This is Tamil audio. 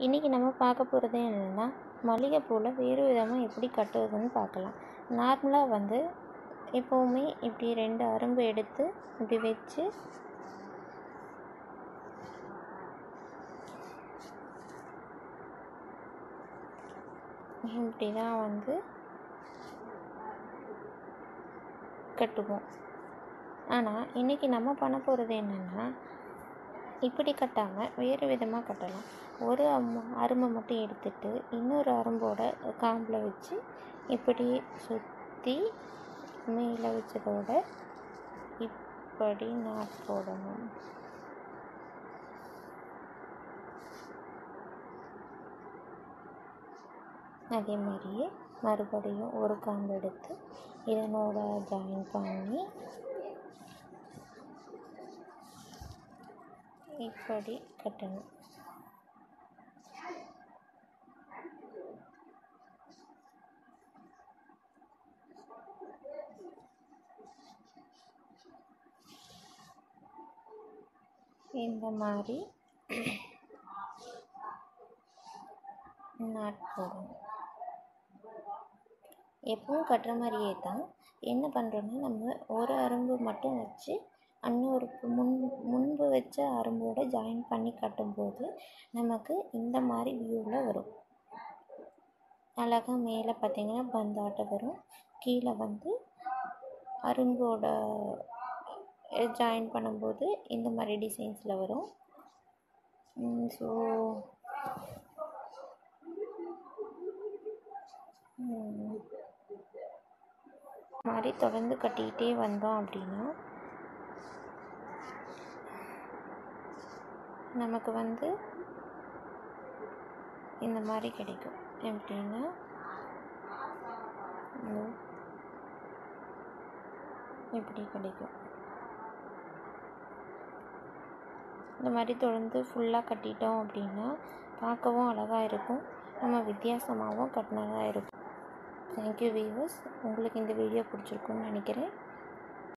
இன்றைக்கி நம்ம பார்க்க போகிறது என்னென்னா மல்லிகைப்பூவில் வேறு விதமாக எப்படி கட்டுவதுன்னு பார்க்கலாம் நார்மலாக வந்து எப்போவுமே இப்படி ரெண்டு அரும்பு எடுத்து இப்படி வச்சு இப்படி தான் வந்து கட்டுவோம் ஆனால் இன்றைக்கி நம்ம பண்ண போகிறது என்னென்னா இப்படி கட்டாமல் வேறு விதமாக கட்டலாம் ஒரு அம்ம அரும்பை மட்டும் எடுத்துட்டு இன்னொரு அரும்போட காம்பில் வச்சு இப்படி சுற்றி மேலே வச்சதோட இப்படி நாட் போடணும் அதே மாதிரியே மறுபடியும் ஒரு காம்பு எடுத்து இதனோட ஜாயின் பண்ணி இப்படி கட்டணும் இந்த மாதிரி நாட் போடணும் எப்பவும் கட்டுற மாதிரியே தான் என்ன பண்ணுறோன்னா நம்ம ஒரு அரும்பு மட்டும் வச்சு இன்னொரு முன் முன்பு வச்ச அரும்போட ஜாயின் பண்ணி கட்டும்போது நமக்கு இந்த மாதிரி வியூவில் வரும் அழகாக மேலே பார்த்தீங்கன்னா பந்தாட்டம் வரும் கீழே வந்து அரும்போட ஜாயின் பண்ணும்போது இந்த மாதிரி டிசைன்ஸில் வரும் ஸோ மாதிரி தொடர்ந்து கட்டிக்கிட்டே வந்தோம் அப்படின்னா நமக்கு வந்து இந்த மாதிரி கிடைக்கும் எப்படின்னா இப்படி கிடைக்கும் இந்த மாதிரி தொடர்ந்து ஃபுல்லாக கட்டிட்டோம் அப்படின்னா பார்க்கவும் அழகாக இருக்கும் நம்ம வித்தியாசமாகவும் கட்டினதாக இருக்கும் தேங்க்யூ வீவர்ஸ் உங்களுக்கு இந்த வீடியோ பிடிச்சிருக்குன்னு நினைக்கிறேன்